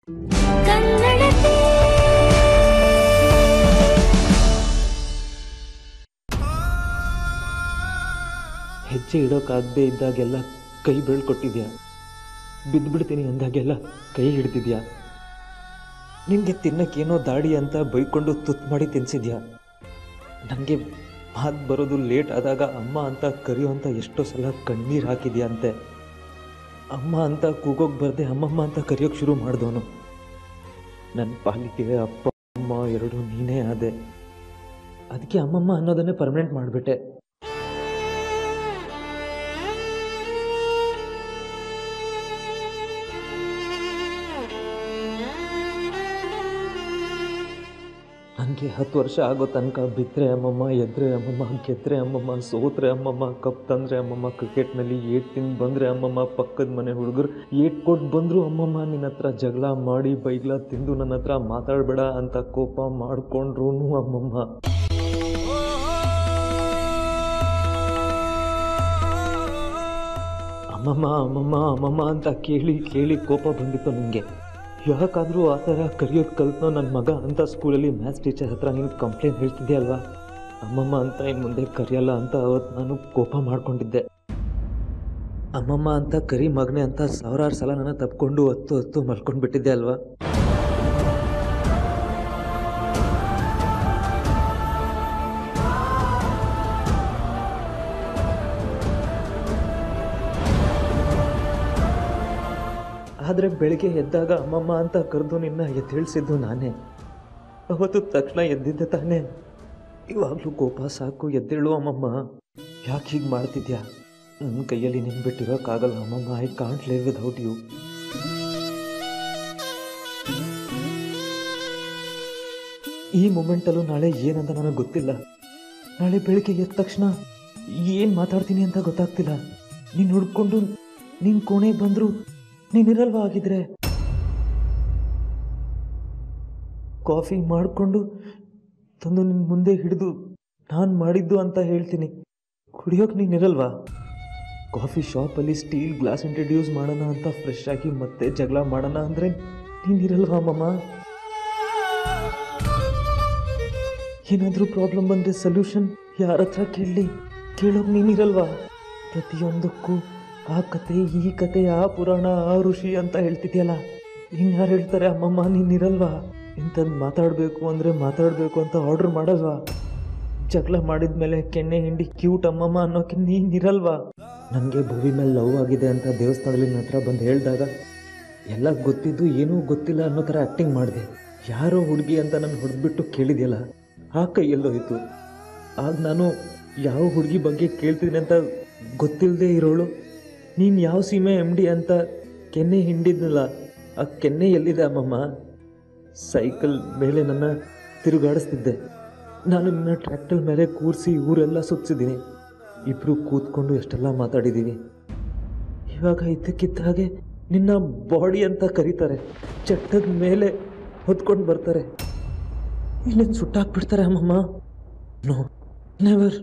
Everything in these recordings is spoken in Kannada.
ಕನ್ನಡತಿ ಹೆಜ್ಜೆ ಇಡೋಕ್ಕಾಗದೇ ಇದ್ದಾಗೆಲ್ಲ ಕೈ ಬೆಳ್ಕೊಟ್ಟಿದ್ಯಾ ಬಿದ್ದುಬಿಡ್ತೀನಿ ಅಂದಾಗೆಲ್ಲ ಕೈ ಹಿಡ್ದಿದ್ಯಾ ನಿನಗೆ ತಿನ್ನಕ್ಕೇನೋ ದಾಡಿ ಅಂತ ಬೈಕೊಂಡು ತುತ್ತು ಮಾಡಿ ತಿನ್ಸಿದ್ಯಾ ನನಗೆ ಮಾತು ಬರೋದು ಲೇಟ್ ಆದಾಗ ಅಮ್ಮ ಅಂತ ಕರೆಯುವಂಥ ಎಷ್ಟೋ ಸಲ ಕಣ್ಣೀರು ಹಾಕಿದ್ಯಾ ಅಂತೆ ಅಮ್ಮ ಅಂತ ಕೂಗೋಗಿ ಬರ್ದೆ ಅಮ್ಮಮ್ಮ ಅಂತ ಕರೆಯೋಕ್ಕೆ ಶುರು ಮಾಡಿದವನು ನನ್ನ ಪಾಲಿಗೆ ಅಪ್ಪ ಅಮ್ಮ ಎರಡು ನೀನೇ ಆದೆ ಅದಕ್ಕೆ ಅಮ್ಮಮ್ಮ ಅನ್ನೋದನ್ನೇ ಪರ್ಮನೆಂಟ್ ಮಾಡಿಬಿಟ್ಟೆ ನನಗೆ ಹತ್ತು ವರ್ಷ ಆಗೋ ತನಕ ಬಿದ್ದರೆ ಅಮ್ಮಮ್ಮ ಎದ್ರೆ ಅಮ್ಮಮ್ಮ ಗೆದ್ರೆ ಅಮ್ಮಮ್ಮ ಸೋತ್ರೆ ಅಮ್ಮಮ್ಮ ಕಪ್ ತಂದರೆ ಅಮ್ಮಮ್ಮ ಕ್ರಿಕೆಟ್ನಲ್ಲಿ ಏಟ್ ತಿಂದು ಬಂದರೆ ಅಮ್ಮಮ್ಮ ಪಕ್ಕದ ಮನೆ ಹುಡುಗರು ಏಟ್ ಕೊಟ್ಟು ಬಂದರು ಅಮ್ಮಮ್ಮ ನಿನ್ನ ಹತ್ರ ಜಗಳ ಮಾಡಿ ಬೈಗ್ಲ ತಿಂದು ನನ್ನ ಹತ್ರ ಮಾತಾಡಬೇಡ ಅಂತ ಕೋಪ ಮಾಡಿಕೊಂಡ್ರು ಅಮ್ಮಮ್ಮ ಅಮ್ಮಮ್ಮ ಅಮ್ಮಮ್ಮ ಅಮ್ಮಮ್ಮ ಅಂತ ಕೇಳಿ ಕೇಳಿ ಕೋಪ ಬಂದಿತ್ತು ನನಗೆ ಯಾಕಾದರೂ ಆ ಥರ ಕರೆಯೋದು ಕಲ್ತನೋ ನನ್ನ ಮಗ ಅಂತ ಸ್ಕೂಲಲ್ಲಿ ಮ್ಯಾಥ್ಸ್ ಟೀಚರ್ ಹತ್ರ ನೀನು ಕಂಪ್ಲೇಂಟ್ ಹೇಳ್ತಿದ್ದೆ ಅಲ್ವಾ ಅಮ್ಮಮ್ಮ ಅಂತ ಇನ್ನು ಮುಂದೆ ಕರೆಯಲ್ಲ ಅಂತ ಅವತ್ತು ನಾನು ಕೋಪ ಮಾಡ್ಕೊಂಡಿದ್ದೆ ಅಮ್ಮಮ್ಮ ಅಂತ ಕರಿ ಮಗನೆ ಅಂತ ಸಾವಿರಾರು ಸಲ ನನ್ನ ತಪ್ಕೊಂಡು ಹೊತ್ತು ಹೊತ್ತು ಮಲ್ಕೊಂಡು ಬಿಟ್ಟಿದ್ದೆ ಅಲ್ವಾ ಆದರೆ ಬೆಳಿಗ್ಗೆ ಎದ್ದಾಗ ಅಮ್ಮಮ್ಮ ಅಂತ ಕರೆದು ನಿನ್ನ ಎದ್ದೇಳಿಸಿದ್ದು ನಾನೇ ಅವತ್ತು ತಕ್ಷಣ ಎದ್ದಿದ್ದೆ ತಾನೇ ಇವಾಗಲೂ ಕೋಪ ಸಾಕು ಎದ್ದೇಳು ಅಮ್ಮಮ್ಮ ಯಾಕೆ ಹೀಗೆ ಮಾಡ್ತಿದ್ಯಾ ನನ್ನ ಕೈಯಲ್ಲಿ ನಿನ್ ಬಿಟ್ಟಿರೋಕ್ಕಾಗಲ್ಲ ಅಮ್ಮಮ್ಮ I can't live without you ಈ ಮೂಮೆಂಟಲ್ಲೂ ನಾಳೆ ಏನಂತ ನನಗೆ ಗೊತ್ತಿಲ್ಲ ನಾಳೆ ಬೆಳಿಗ್ಗೆ ಎದ್ದ ತಕ್ಷಣ ಏನು ಮಾತಾಡ್ತೀನಿ ಅಂತ ಗೊತ್ತಾಗ್ತಿಲ್ಲ ನೀನು ಹುಡ್ಕೊಂಡು ನಿನ್ನ ಕೋಣೆಗೆ ಬಂದರೂ ನೀನಿರಲ್ವಾ ಆಗಿದ್ರೆ ಕಾಫಿ ಮಾಡಿಕೊಂಡು ತಂದು ನಿನ್ನ ಮುಂದೆ ಹಿಡಿದು ನಾನು ಮಾಡಿದ್ದು ಅಂತ ಹೇಳ್ತೀನಿ ಕುಡಿಯೋಕೆ ನೀನಿರಲ್ವಾ ಕಾಫಿ ಶಾಪಲ್ಲಿ ಸ್ಟೀಲ್ ಗ್ಲಾಸ್ ಇಂಟ್ರಡ್ಯೂಸ್ ಮಾಡೋಣ ಅಂತ ಫ್ರೆಶ್ ಆಗಿ ಮತ್ತೆ ಜಗಳ ಮಾಡೋಣ ಅಂದರೆ ನೀನಿರಲ್ವಾ ಮಮ್ಮ ಏನಾದರೂ ಪ್ರಾಬ್ಲಮ್ ಬಂದರೆ ಸೊಲ್ಯೂಷನ್ ಯಾರ ಹತ್ರ ಕೇಳಲಿ ಕೇಳೋಕೆ ನೀನಿರಲ್ವಾ ಪ್ರತಿಯೊಂದಕ್ಕೂ ಆ ಕತೆ ಈ ಕತೆ ಆ ಪುರಾಣ ಆ ಋಷಿ ಅಂತ ಹೇಳ್ತಿದ್ಯಲ್ಲ ಇನ್ಯಾರು ಹೇಳ್ತಾರೆ ಅಮ್ಮಮ್ಮ ನೀನಿರಲ್ವಾ ಇಂಥದ್ದು ಮಾತಾಡಬೇಕು ಅಂದರೆ ಮಾತಾಡಬೇಕು ಅಂತ ಆರ್ಡ್ರ್ ಮಾಡಲ್ವಾ ಜಗಳ ಮಾಡಿದ್ಮೇಲೆ ಕೆನ್ನೆ ಹಿಂಡಿ ಕ್ಯೂಟ್ ಅಮ್ಮಮ್ಮ ಅನ್ನೋಕೆ ನೀನಿರಲ್ವಾ ನನಗೆ ಭೂಮಿ ಮೇಲೆ ಲವ್ ಆಗಿದೆ ಅಂತ ದೇವಸ್ಥಾನದಲ್ಲಿ ನನ್ನ ಹತ್ರ ಬಂದು ಹೇಳಿದಾಗ ಎಲ್ಲ ಗೊತ್ತಿದ್ದು ಏನೂ ಗೊತ್ತಿಲ್ಲ ಅನ್ನೋ ಥರ ಆ್ಯಕ್ಟಿಂಗ್ ಮಾಡಿದೆ ಯಾರೋ ಹುಡುಗಿ ಅಂತ ನಾನು ಹೊಡೆದ್ಬಿಟ್ಟು ಕೇಳಿದೆಯಲ್ಲ ಆ ಕೈಯಲ್ಲೋಯ್ತು ಆಗ ನಾನು ಯಾವ ಹುಡುಗಿ ಬಗ್ಗೆ ಕೇಳ್ತೀನಿ ಅಂತ ಗೊತ್ತಿಲ್ಲದೆ ಇರೋಳು ನೀನು ಯಾವ ಸೀಮೆ ಎಮ್ ಡಿ ಅಂತ ಕೆನ್ನೆ ಹಿಂಡಿದ್ನಲ್ಲ ಆ ಕೆನ್ನೆ ಎಲ್ಲಿದೆ ಅಮ್ಮಮ್ಮ ಸೈಕಲ್ ಮೇಲೆ ನನ್ನ ತಿರುಗಾಡಿಸ್ತಿದ್ದೆ ನಾನು ನಿನ್ನ ಟ್ರ್ಯಾಕ್ಟರ್ ಮೇಲೆ ಕೂರಿಸಿ ಊರೆಲ್ಲ ಸುತ್ತಿಸಿದ್ದೀನಿ ಇಬ್ಬರು ಕೂತ್ಕೊಂಡು ಎಷ್ಟೆಲ್ಲ ಮಾತಾಡಿದ್ದೀವಿ ಇವಾಗ ಇದ್ದಕ್ಕಿದ್ದ ಹಾಗೆ ನಿನ್ನ ಬಾಡಿ ಅಂತ ಕರೀತಾರೆ ಚಟ್ಟದ ಮೇಲೆ ಹೊತ್ಕೊಂಡು ಬರ್ತಾರೆ ಇಲ್ಲಿ ಸುಟ್ಟಾಕ್ಬಿಡ್ತಾರೆ ಅಮ್ಮಮ್ಮ ನೋ ನೆವರ್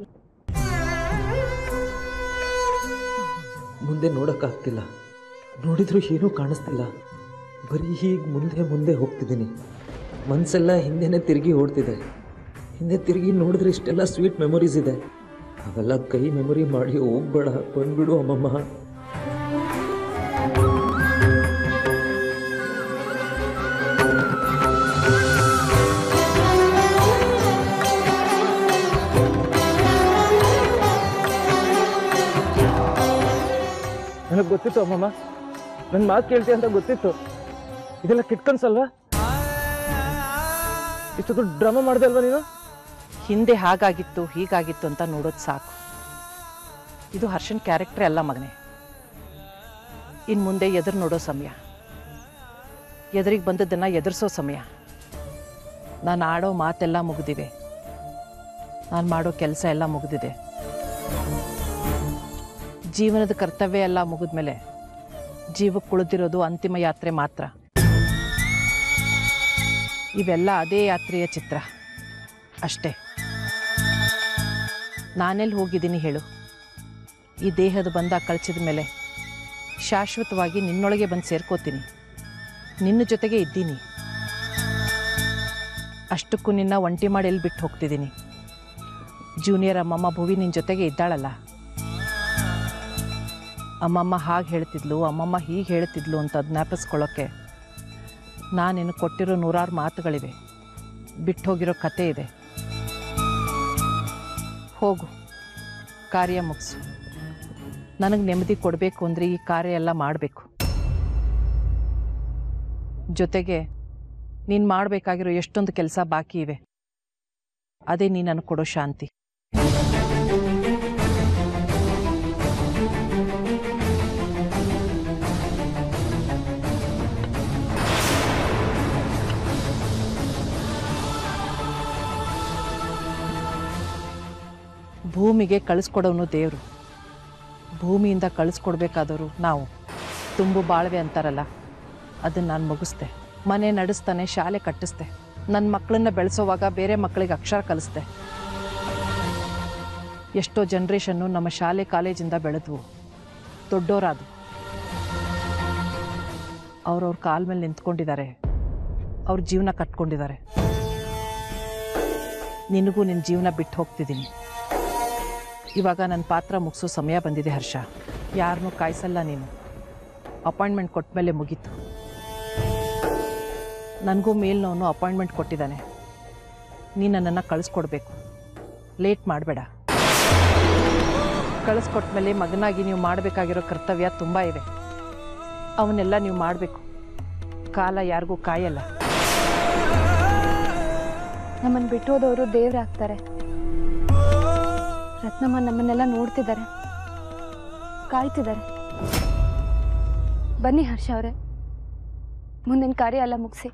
ಮುಂದೆ ನೋಡೋಕ್ಕಾಗ್ತಿಲ್ಲ ನೋಡಿದ್ರು ಏನೂ ಕಾಣಿಸ್ತಿಲ್ಲ ಬರೀ ಹೀಗೆ ಮುಂದೆ ಮುಂದೆ ಹೋಗ್ತಿದ್ದೀನಿ ಮನಸ್ಸೆಲ್ಲ ಹಿಂದೆನೇ ತಿರುಗಿ ಓಡ್ತಿದೆ ಹಿಂದೆ ತಿರುಗಿ ನೋಡಿದ್ರೆ ಇಷ್ಟೆಲ್ಲ ಸ್ವೀಟ್ ಮೆಮೊರೀಸ್ ಇದೆ ಅವೆಲ್ಲ ಕೈ ಮೆಮೊರಿ ಮಾಡಿ ಹೋಗ್ಬೇಡ ಬಂದ್ಬಿಡು ಅಮ್ಮಮ್ಮ ನನಗೆ ಗೊತ್ತಿತ್ತು ಅಮ್ಮಮ್ಮ ನನ್ನ ಮಾತು ಕೇಳ್ತೀಯ ಅಂತ ಗೊತ್ತಿತ್ತು ಇದೆಲ್ಲ ಕಿಟ್ಕನ್ಸಲ್ವಾ ಇಷ್ಟು ದೊಡ್ಡ ಡ್ರಾಮಾ ಮಾಡಿದೆ ಅಲ್ವಾ ನೀನು ಹಿಂದೆ ಹಾಗಾಗಿತ್ತು ಹೀಗಾಗಿತ್ತು ಅಂತ ನೋಡೋದು ಸಾಕು ಇದು ಹರ್ಷನ್ ಕ್ಯಾರೆಕ್ಟ್ರೇ ಅಲ್ಲ ಮಗನೇ ಇನ್ನು ಮುಂದೆ ಎದುರು ನೋಡೋ ಸಮಯ ಎದುರಿಗೆ ಬಂದದ್ದನ್ನು ಎದುರಿಸೋ ಸಮಯ ನಾನು ಆಡೋ ಮಾತೆಲ್ಲ ಮುಗಿದಿವೆ ನಾನು ಮಾಡೋ ಕೆಲಸ ಎಲ್ಲ ಮುಗಿದಿದೆ ಜೀವನದ ಕರ್ತವ್ಯ ಎಲ್ಲ ಮುಗಿದ್ಮೇಲೆ ಜೀವಕ್ಕೆ ಉಳಿದಿರೋದು ಅಂತಿಮ ಯಾತ್ರೆ ಮಾತ್ರ ಇವೆಲ್ಲ ಅದೇ ಯಾತ್ರೆಯ ಚಿತ್ರ ಅಷ್ಟೇ ನಾನೆಲ್ಲಿ ಹೋಗಿದ್ದೀನಿ ಹೇಳು ಈ ದೇಹದ ಬಂಧ ಕಳಚಿದ ಮೇಲೆ ಶಾಶ್ವತವಾಗಿ ನಿನ್ನೊಳಗೆ ಬಂದು ಸೇರ್ಕೋತೀನಿ ನಿನ್ನ ಜೊತೆಗೆ ಇದ್ದೀನಿ ಅಷ್ಟಕ್ಕೂ ನಿನ್ನ ಒಂಟಿ ಮಾಡಿ ಎಲ್ಲಿ ಬಿಟ್ಟು ಹೋಗ್ತಿದ್ದೀನಿ ಜೂನಿಯರ್ ಅಮ್ಮಮ್ಮ ಭುವಿ ನಿನ್ನ ಜೊತೆಗೆ ಇದ್ದಾಳಲ್ಲ ಅಮ್ಮಮ್ಮ ಹಾಗೆ ಹೇಳ್ತಿದ್ಲು ಅಮ್ಮಮ್ಮ ಹೀಗೆ ಹೇಳ್ತಿದ್ಲು ಅಂತ ಜ್ಞಾಪಿಸ್ಕೊಳ್ಳೋಕ್ಕೆ ನಾನು ನಿನಗೆ ಕೊಟ್ಟಿರೋ ನೂರಾರು ಮಾತುಗಳಿವೆ ಬಿಟ್ಟು ಹೋಗಿರೋ ಕತೆ ಇದೆ ಹೋಗು ಕಾರ್ಯ ಮುಗಿಸು ನನಗೆ ನೆಮ್ಮದಿ ಕೊಡಬೇಕು ಅಂದರೆ ಈ ಕಾರ್ಯ ಎಲ್ಲ ಮಾಡಬೇಕು ಜೊತೆಗೆ ನೀನು ಮಾಡಬೇಕಾಗಿರೋ ಎಷ್ಟೊಂದು ಕೆಲಸ ಬಾಕಿ ಇವೆ ಅದೇ ನೀನು ನನಗೆ ಕೊಡೋ ಶಾಂತಿ ಭೂಮಿಗೆ ಕಳಿಸ್ಕೊಡೋನು ದೇವರು ಭೂಮಿಯಿಂದ ಕಳಿಸ್ಕೊಡ್ಬೇಕಾದವರು ನಾವು ತುಂಬು ಬಾಳ್ವೆ ಅಂತಾರಲ್ಲ ಅದನ್ನು ನಾನು ಮುಗಿಸ್ದೆ ಮನೆ ನಡೆಸ್ತಾನೆ ಶಾಲೆ ಕಟ್ಟಿಸ್ದೆ ನನ್ನ ಮಕ್ಕಳನ್ನ ಬೆಳೆಸೋವಾಗ ಬೇರೆ ಮಕ್ಕಳಿಗೆ ಅಕ್ಷರ ಕಲಿಸ್ದೆ ಎಷ್ಟೋ ಜನ್ರೇಷನ್ನು ನಮ್ಮ ಶಾಲೆ ಕಾಲೇಜಿಂದ ಬೆಳೆದ್ವು ದೊಡ್ಡೋರಾದು ಅವ್ರವ್ರ ಕಾಲ ಮೇಲೆ ನಿಂತ್ಕೊಂಡಿದ್ದಾರೆ ಅವ್ರ ಜೀವನ ಕಟ್ಕೊಂಡಿದ್ದಾರೆ ನಿನಗೂ ನಿನ್ನ ಜೀವನ ಬಿಟ್ಟು ಹೋಗ್ತಿದ್ದೀನಿ ಇವಾಗ ನನ್ನ ಪಾತ್ರ ಮುಗಿಸೋ ಸಮಯ ಬಂದಿದೆ ಹರ್ಷ ಯಾರನ್ನೂ ಕಾಯಿಸಲ್ಲ ನೀನು ಅಪಾಯಿಂಟ್ಮೆಂಟ್ ಕೊಟ್ಟ ಮೇಲೆ ಮುಗೀತು ನನಗೂ ಮೇಲ್ನವನು ಅಪಾಯಿಂಟ್ಮೆಂಟ್ ಕೊಟ್ಟಿದ್ದಾನೆ ನೀನು ನನ್ನನ್ನು ಕಳಿಸ್ಕೊಡ್ಬೇಕು ಲೇಟ್ ಮಾಡಬೇಡ ಕಳಿಸ್ಕೊಟ್ಮೇಲೆ ಮಗನಾಗಿ ನೀವು ಮಾಡಬೇಕಾಗಿರೋ ಕರ್ತವ್ಯ ತುಂಬ ಇವೆ ಅವನ್ನೆಲ್ಲ ನೀವು ಮಾಡಬೇಕು ಕಾಲ ಯಾರಿಗೂ ಕಾಯಲ್ಲ ನಮ್ಮನ್ನು ಬಿಟ್ಟು ಹೋದವರು ದೇವ್ರಾಗ್ತಾರೆ ರತ್ನಮ್ಮ ನಮ್ಮನ್ನೆಲ್ಲ ನೋಡ್ತಿದ್ದಾರೆ ಕಾಯ್ತಿದ್ದಾರೆ ಬನ್ನಿ ಹರ್ಷ ಅವರೇ ಮುಂದಿನ ಕಾರ್ಯ ಎಲ್ಲ ಮುಗಿಸಿ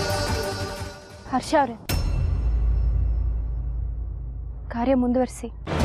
ಹರ್ಷ ಅವರೇ ಕಾರ್ಯ ಮುಂದುವರಿಸಿ